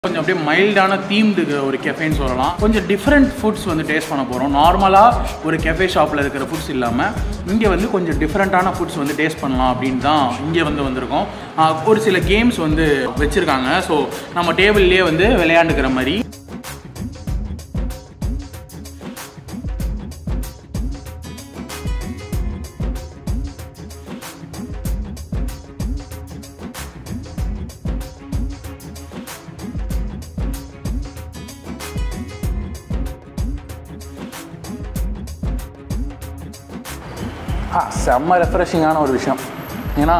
கொஞ்சம் அப்படியே மைல்டான தீம்டு ஒரு கெஃபேன்னு சொல்லலாம் கொஞ்சம் டிஃப்ரெண்ட் ஃபுட்ஸ் வந்து டேஸ்ட் பண்ண போகிறோம் நார்மலாக ஒரு கெஃபே ஷாப்பில் இருக்கிற ஃபுட்ஸ் இல்லாமல் இங்கே வந்து கொஞ்சம் டிஃப்ரெண்ட்டான ஃபுட்ஸ் வந்து டேஸ்ட் பண்ணலாம் அப்படின்னு தான் இங்கே வந்து வந்திருக்கோம் ஆஹ் ஒரு சில கேம்ஸ் வந்து வச்சுருக்காங்க ஸோ நம்ம டேபிள்லேயே வந்து விளையாண்டுக்கிற மாதிரி ஆ செம்ம ரெஃப்ரெஷிங்கான ஒரு விஷயம் ஏன்னா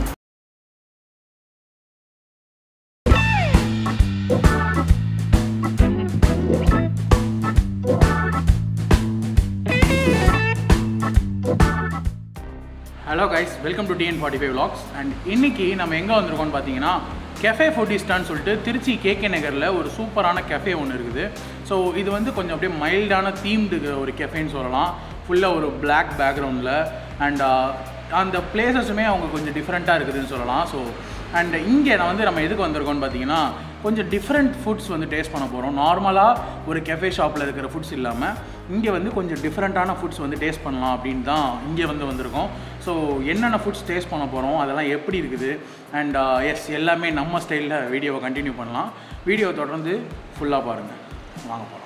hello guys welcome to TN forty five vlogs and இன்னைக்கு நம்ம எங்கே வந்திருக்கோம்னு பார்த்தீங்கன்னா கெஃபே ஃபுட்டிஸ்டான்னு சொல்லிட்டு திருச்சி கேகே நகரில் ஒரு சூப்பரான கெஃபே ஒன்று இருக்குது ஸோ இது வந்து கொஞ்சம் அப்படியே மைல்டான தீம்டு ஒரு கெஃபேன்னு சொல்லலாம் ஃபுல்லாக ஒரு Black பேக்ரவுண்டில் அண்ட் அந்த பிளேசஸுமே அவங்க கொஞ்சம் டிஃப்ரெண்ட்டாக இருக்குதுன்னு சொல்லலாம் ஸோ அண்ட் இங்கே நான் வந்து நம்ம எதுக்கு வந்திருக்கோம்னு பார்த்தீங்கன்னா கொஞ்சம் டிஃப்ரெண்ட் ஃபுட்ஸ் வந்து டேஸ்ட் பண்ண போகிறோம் நார்மலாக ஒரு கெஃபே ஷாப்பில் இருக்கிற ஃபுட்ஸ் இல்லாமல் இங்கே வந்து கொஞ்சம் டிஃப்ரெண்ட்டான ஃபுட்ஸ் வந்து டேஸ்ட் பண்ணலாம் அப்படின்னு தான் இங்கே வந்து வந்திருக்கோம் ஸோ என்னென்ன ஃபுட்ஸ் டேஸ்ட் பண்ண போகிறோம் அதெல்லாம் எப்படி இருக்குது அண்ட் எஸ் எல்லாமே நம்ம ஸ்டைலில் வீடியோவை கண்டினியூ பண்ணலாம் வீடியோவை தொடர்ந்து ஃபுல்லாக பாருங்கள் வாங்க போகலாம்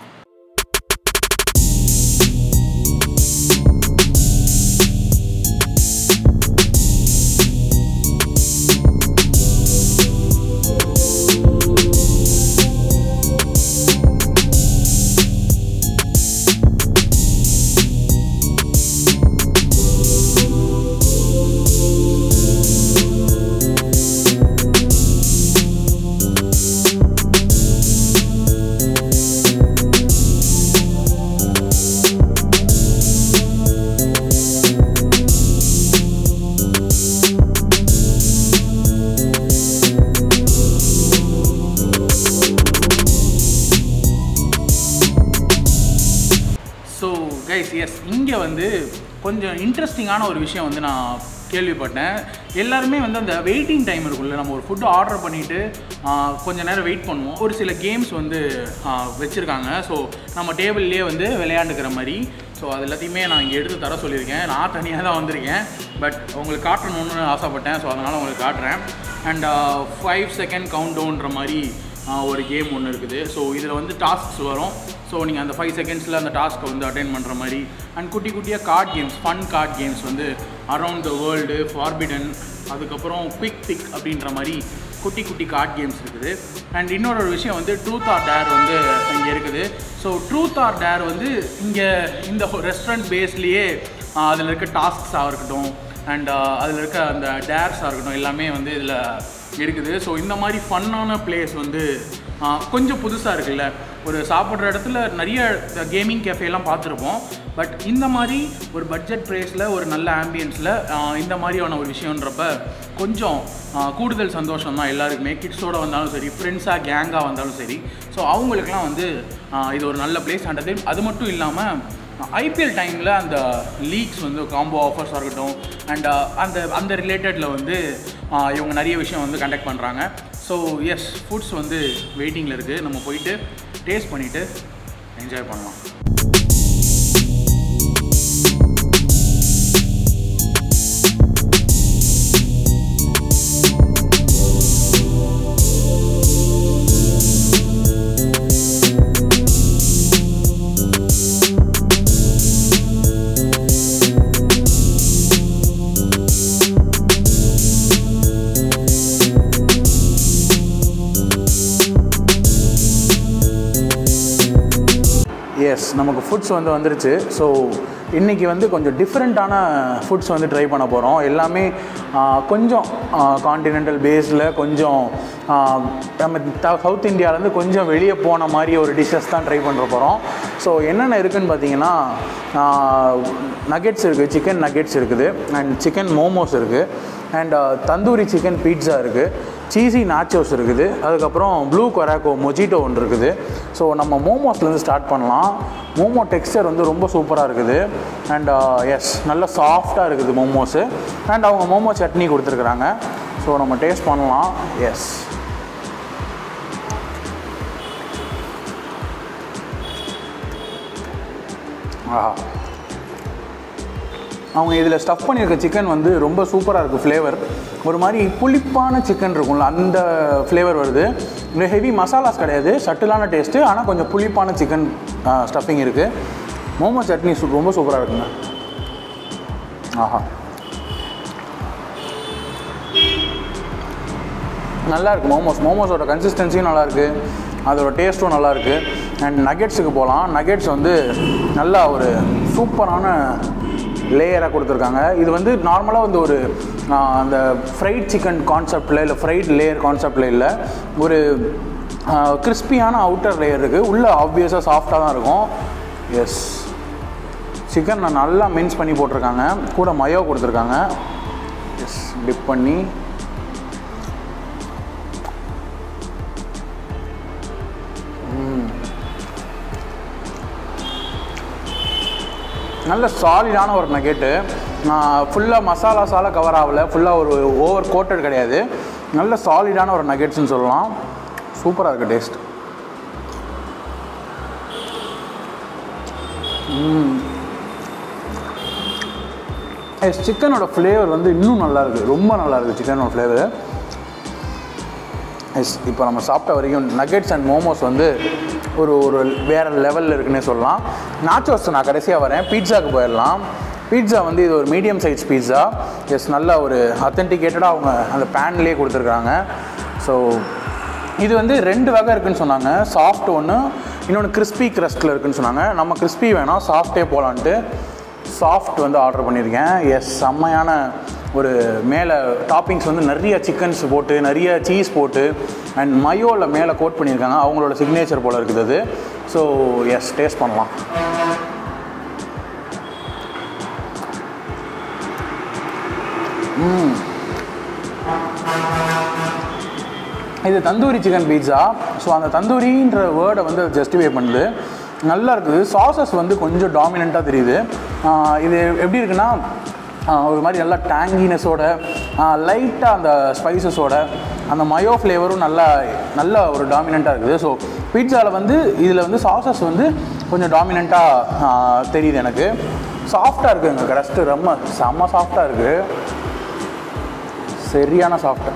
ஸோ கைஸ் எஸ் இங்கே வந்து கொஞ்சம் இன்ட்ரெஸ்டிங்கான ஒரு விஷயம் வந்து நான் கேள்விப்பட்டேன் எல்லாருமே வந்து அந்த வெயிட்டிங் டைம் இருக்குல்ல நம்ம ஒரு ஃபுட்டு ஆர்டர் பண்ணிவிட்டு கொஞ்ச நேரம் வெயிட் பண்ணுவோம் ஒரு சில கேம்ஸ் வந்து வச்சுருக்காங்க ஸோ நம்ம டேபிள்லேயே வந்து விளையாண்டுக்கிற மாதிரி ஸோ அது எல்லாத்தையுமே நான் இங்கே எடுத்து தர சொல்லியிருக்கேன் நான் தனியாக தான் வந்திருக்கேன் பட் உங்களுக்கு காட்டணும்னு ஆசைப்பட்டேன் ஸோ அதனால் உங்களுக்கு காட்டுறேன் அண்ட் ஃபைவ் செகண்ட் கவுண்ட் டவுன்ற மாதிரி ஆஹ் ஒரு கேம் ஒன்று இருக்குது ஸோ இதில் வந்து டாஸ்க்ஸ் வரும் ஸோ நீங்கள் அந்த ஃபைவ் செகண்ட்ஸில் அந்த டாஸ்க்கை வந்து அட்டைன் பண்ணுற மாதிரி அண்ட் குட்டி குட்டியாக card games fun card games வந்து அரவுண்ட் த வேர்ல்டு ஃபார்பிடன் அதுக்கப்புறம் குவிக் பிக் அப்படின்ற மாதிரி குட்டி குட்டி கார்ட் கேம்ஸ் இருக்குது அண்ட் இன்னொரு ஒரு விஷயம் வந்து ட்ரூத் ஆர் டேர் வந்து இங்கே இருக்குது ஸோ ட்ரூத் ஆர் டேர் வந்து இங்கே இந்த ரெஸ்டாரண்ட் பேஸ்லேயே அதில் இருக்க டாஸ்க்ஸாக இருக்கட்டும் அண்ட் அதில் இருக்க அந்த டேர்ஸாக இருக்கட்டும் எல்லாமே வந்து இதில் இருக்குது ஸோ இந்த மாதிரி ஃபன்னான பிளேஸ் வந்து ஆ, கொஞ்சம் புதுசாக இருக்குல்ல ஒரு சாப்பிட்ற இடத்துல நிறைய கேமிங் கேஃபேலாம் பார்த்துருப்போம் பட் இந்த மாதிரி ஒரு பட்ஜெட் ப்ரைஸில் ஒரு நல்ல ஆம்பியன்ஸில் இந்த மாதிரியான ஒரு விஷயன்றப்ப கொஞ்சம் ஆ, கூடுதல் சந்தோஷம் தான் எல்லாருக்குமே கிட்ஸோடு வந்தாலும் சரி ஃப்ரெண்ட்ஸாக கேங்காக வந்தாலும் சரி ஸோ அவங்களுக்குலாம் வந்து ஆ, இது ஒரு நல்ல பிளேஸ் அண்ட் அது அது மட்டும் இல்லாமல் ஐபிஎல் டைமில் அந்த லீக்ஸ் வந்து காம்போ ஆஃபர்ஸாக இருக்கட்டும் அண்ட் அந்த அந்த ரிலேட்டடில் வந்து ஆஹ், இவங்க நிறைய விஷயம் வந்து கண்டக்ட் பண்ணுறாங்க ஸோ எஸ் ஃபுட்ஸ் வந்து வெயிட்டிங்கில் இருக்குது நம்ம போயிட்டு டேஸ்ட் பண்ணிவிட்டு என்ஜாய் பண்ணலாம் எஸ் நமக்கு ஃபுட்ஸ் வந்து வந்துருச்சு ஸோ இன்றைக்கி வந்து கொஞ்சம் டிஃப்ரெண்ட்டான ஃபுட்ஸ் வந்து ட்ரை பண்ண போகிறோம் எல்லாமே ஆ, கொஞ்சம் காண்டினென்டல் பேஸில் கொஞ்சம் ஆ, நம்ம த- சவுத் இந்தியாவிலேருந்து கொஞ்சம் வெளியே போன மாதிரி ஒரு டிஷ்ஷஸ் தான் ட்ரை பண்ணுற போகிறோம் ஸோ என்னென்ன இருக்குதுன்னு பார்த்தீங்கன்னா நகெட்ஸ் இருக்குது சிக்கன் நகெட்ஸ் இருக்குது அண்ட் சிக்கன் மோமோஸ் இருக்குது அண்ட் தந்தூரி சிக்கன் பீட்சா இருக்குது சீசி நாச்சோஸ் இருக்குது அதுக்கப்புறம் ப்ளூ கொராக்கோ மொஜிட்டோ ஒன்று இருக்குது ஸோ நம்ம மோமோஸ்லேருந்து ஸ்டார்ட் பண்ணலாம் மோமோ டெக்ஸ்சர் வந்து ரொம்ப சூப்பராக இருக்குது அண்ட் எஸ் நல்ல சாஃப்டாக இருக்குது மோமோஸு அண்ட் அவங்க மோமோ சட்னி கொடுத்துருக்குறாங்க ஸோ நம்ம டேஸ்ட் பண்ணலாம் எஸ் ஆஹா அவங்க இதில் ஸ்டஃப் பண்ணியிருக்க சிக்கன் வந்து ரொம்ப சூப்பராக இருக்குது ஃப்ளேவர் ஒரு மாதிரி புளிப்பான சிக்கன் இருக்கும்ல அந்த ஃப்ளேவர் வருது இந்த ஹெவி மசாலாஸ் கிடையாது சட்டிலான டேஸ்ட்டு ஆனால் கொஞ்சம் புளிப்பான சிக்கன் ஸ்டஃபிங் இருக்குது மோமோ சட்னி சூ ரொம்ப சூப்பராக இருக்குங்க ஆஹா நல்லா இருக்கு மோமோஸ் மோமோஸோட கன்சிஸ்டன்சியும் நல்லா இருக்கு அதோட டேஸ்ட்டும் நல்லா இருக்கு அண்ட் நகெட்ஸுக்கு போகலாம் நகெட்ஸ் வந்து நல்லா ஒரு சூப்பரான லேயராக கொடுத்துருக்காங்க இது வந்து நார்மலாக வந்து ஒரு ஆஹ், அந்த ஃப்ரைட் சிக்கன் கான்செப்டில் இல்லை ஃப்ரைட் லேயர் கான்செப்டில் இல்லை ஒரு கிறிஸ்பியான அவுட்டர் லேயர் இருக்குது உள்ளே ஆப்வியஸாக சாஃப்டாக தான் இருக்கும் எஸ் சிக்கன் நான் நல்லா மின்ஸ் பண்ணி போட்டிருக்காங்க கூட மயோ கொடுத்துருக்காங்க எஸ் டிப் பண்ணி நல்ல சாலிடான ஒரு நகெட்டு ஃபுல்லாக மசாலாஸால் கவர் ஆகல ஃபுல்லாக ஒரு ஓவர் கோட்டட் கிடையாது நல்ல சாலிடான ஒரு நகெட்ஸ்னு சொல்லலாம் சூப்பராக இருக்குது டேஸ்ட் எஸ் சிக்கனோட ஃப்ளேவர் வந்து இன்னும் நல்லா இருக்குது ரொம்ப நல்லா இருக்குது சிக்கனோட ஃப்ளேவர் எஸ் இப்போ நம்ம சாப்பிட்ட வரைக்கும் நகெட்ஸ் அண்ட் மோமோஸ் வந்து ஒரு ஒரு வேறு லெவலில் இருக்குன்னே சொல்லலாம் நாச்சோஸ் நான் கடைசியாக வரேன் பீட்சாக்கு போயிடலாம் பீட்சா வந்து இது ஒரு மீடியம் சைஸ் பீட்சா எஸ் நல்ல ஒரு அத்தென்டிகேட்டடாக அவங்க அந்த பேன்லேயே கொடுத்துருக்காங்க ஸோ இது வந்து ரெண்டு வகை இருக்குன்னு சொன்னாங்க சாஃப்ட் ஒன்று இன்னொன்று கிறிஸ்பி க்ரஸ்ட்டில் இருக்குன்னு சொன்னாங்க நம்ம கிறிஸ்பி வேணாம் சாஃப்டே போகலான்ட்டு சாஃப்ட் வந்து ஆர்டர் பண்ணியிருக்கேன் எஸ் செம்மையான ஒரு மேலே டாப்பிங்ஸ் வந்து நிறைய சிக்கன்ஸ் போட்டு நிறைய சீஸ் போட்டு அண்ட் மயோவில் மேலே கோட் பண்ணியிருக்காங்க அவங்களோட சிக்னேச்சர் போல் இருக்குது அது ஸோ எஸ் டேஸ்ட் பண்ணலாம் இது தந்தூரி சிக்கன் பீட்சா ஸோ அந்த தந்தூரின்ற வேர்டை வந்து ஜஸ்டிஃபை பண்ணுது நல்லா இருக்குது சாசஸ் வந்து கொஞ்சம் டாமினண்ட்டாக தெரியுது ஆஹ் இது எப்படி இருக்குன்னா ஆஹ் ஒரு மாதிரி நல்லா டேங்கினஸோட லைட்டாக அந்த ஸ்பைசஸோட அந்த மயோ ஃப்ளேவரும் நல்லா நல்ல ஒரு டாமினண்ட்டாக இருக்குது ஸோ பீட்சாவில் வந்து இதில் வந்து சாசஸ் வந்து கொஞ்சம் டாமினண்ட்டாக தெரியுது எனக்கு சாஃப்டாக இருக்குங்க கிரஸ்ட்டு ரொம்ப செம்ம சாஃப்டாக இருக்குது சரியான சாஃப்ட்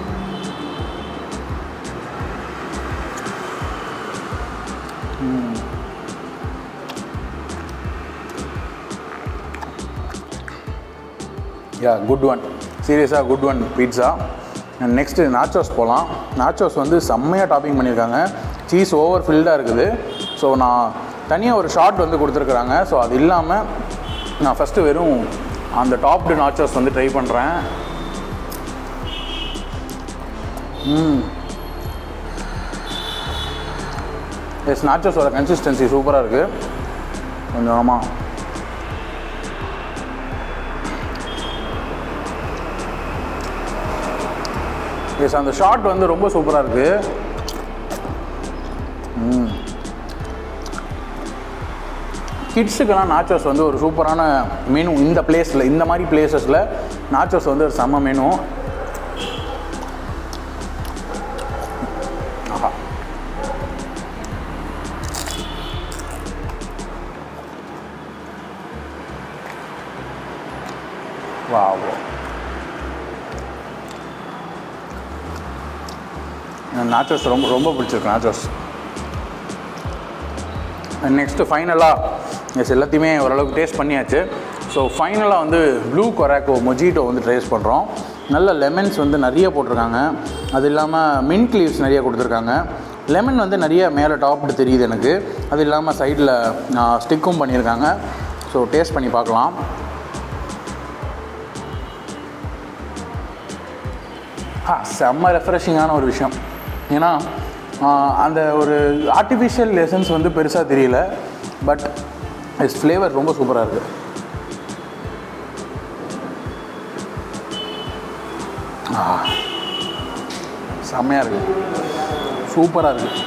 யா குட் ஒன் சீரியஸாக good one pizza and next nachos போகலாம் நாச்சோஸ் வந்து செம்மையாக டாப்பிங் பண்ணியிருக்காங்க சீஸ் ஓவர் ஃபில்டாக இருக்குது ஸோ நான் தனியாக ஒரு ஷார்ட் வந்து கொடுத்துருக்குறாங்க ஸோ அது இல்லாமல் நான் ஃபஸ்ட்டு வெறும் அந்த டாப்டு நாச்சோஸ் வந்து ட்ரை பண்ணுறேன் ம் எஸ் நாச்சோஸோட கன்சிஸ்டன்சி சூப்பராக இருக்குது கொஞ்சம் ஆமாம் எஸ் அந்த ஷாட் வந்து ரொம்ப சூப்பராக இருக்குது கிட்ஸுக்கெல்லாம் நாச்சோஸ் வந்து ஒரு சூப்பரான மெனு இந்த பிளேஸில் இந்த மாதிரி பிளேசஸில் நாச்சோஸ் வந்து ஒரு செம்ம மெனு ஆஹா வாவ் எனக்கு நாச்சோஸ் ரொம்ப ரொம்ப பிடிச்சிருக்கு நாச்சோஸ் நெக்ஸ்ட்டு ஃபைனலாக எஸ் எல்லாத்தையுமே ஓரளவுக்கு டேஸ்ட் பண்ணியாச்சு ஸோ ஃபைனலாக வந்து ப்ளூ கொராக்கோ மொஜிட்டோ வந்து டேஸ்ட் பண்ணுறோம் நல்ல லெமன்ஸ் வந்து நிறைய போட்டிருக்காங்க அது இல்லாமல் மின்ட் லீவ்ஸ் நிறைய கொடுத்துருக்காங்க லெமன் வந்து நிறைய மேலே டாப்டு தெரியுது எனக்கு அது இல்லாமல் சைடில் ஸ்டிக்கும் பண்ணியிருக்காங்க ஸோ டேஸ்ட் பண்ணி பார்க்கலாம் ஆ செம்ம ரெஃப்ரெஷிங்கான ஒரு விஷயம் ஏன்னா ஆ, அந்த ஒரு ஆர்டிஃபிஷியல் லெசன்ஸ் வந்து பெருசாக தெரியல பட் இஸ் ஃப்ளேவர் ரொம்ப சூப்பராக இருக்குது செம்மையாக இருக்குது சூப்பராக இருக்குது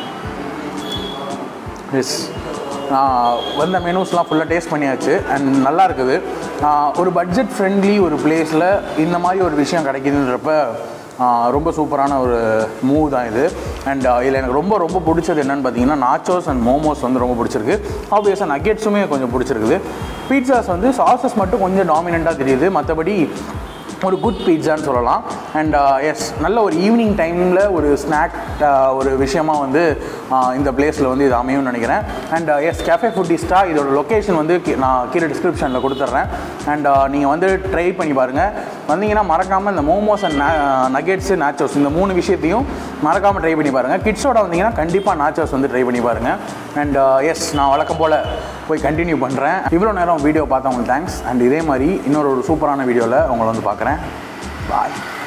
எஸ் வந்த மெனூஸ்லாம் ஃபுல்லாக டேஸ்ட் பண்ணியாச்சு அண்ட் நல்லா இருக்குது ஆஹ் ஒரு பட்ஜெட் ஃப்ரெண்ட்லி ஒரு பிளேஸில் இந்த மாதிரி ஒரு விஷயம் கிடைக்குதுன்றப்ப ரொம்ப சூப்பரான ஒரு மூவ் தான் இது அண்ட் இதில் எனக்கு ரொம்ப ரொம்ப பிடிச்சது என்னன்னு பார்த்தீங்கன்னா நாச்சோஸ் அண்ட் மோமோஸ் வந்து ரொம்ப பிடிச்சிருக்கு ஆப்வியஸாக நக்கெட்ஸுமே கொஞ்சம் பிடிச்சிருக்குது பீட்சாஸ் வந்து சாசஸ் மட்டும் கொஞ்சம் டாமினண்ட்டாக தெரியுது மற்றபடி ஒரு குட் பீட்சான்னு சொல்லலாம் அண்ட் எஸ் நல்ல ஒரு ஈவினிங் டைமில் ஒரு ஸ்நாக் ஒரு விஷயமா வந்து uh, இந்த பிளேஸில் வந்து இது அமையும்னு நினைக்கிறேன் அண்ட் எஸ் கேஃபே ஃபுட்டிஸ்டா இதோட லொக்கேஷன் வந்து கீ- நான் கீழே டிஸ்கிரிப்ஷனில் கொடுத்துட்றேன் அண்ட் நீங்கள் வந்து ட்ரை பண்ணி பாருங்கள் வந்தீங்கன்னா மறக்காமல் இந்த மோமோஸ் அண்ட் நகெட்ஸு நாச்சோஸ் இந்த மூணு விஷயத்தையும் மறக்காமல் ட்ரை பண்ணி பாருங்கள் கிட்ஸோட வந்தீங்கன்னா கண்டிப்பாக நாச்சோஸ் வந்து ட்ரை பண்ணி பாருங்கள் அண்ட் எஸ் நான் வழக்கம் போல் போய் கண்டினியூ பண்ணுறேன் இவ்வளோ நேரம் வீடியோ பார்த்தவங்களுக்கு தேங்க்ஸ் அண்ட் இதே மாதிரி இன்னொரு ஒரு சூப்பரான வீடியோவில் உங்களை வந்து பார்க்குறேன் பாய்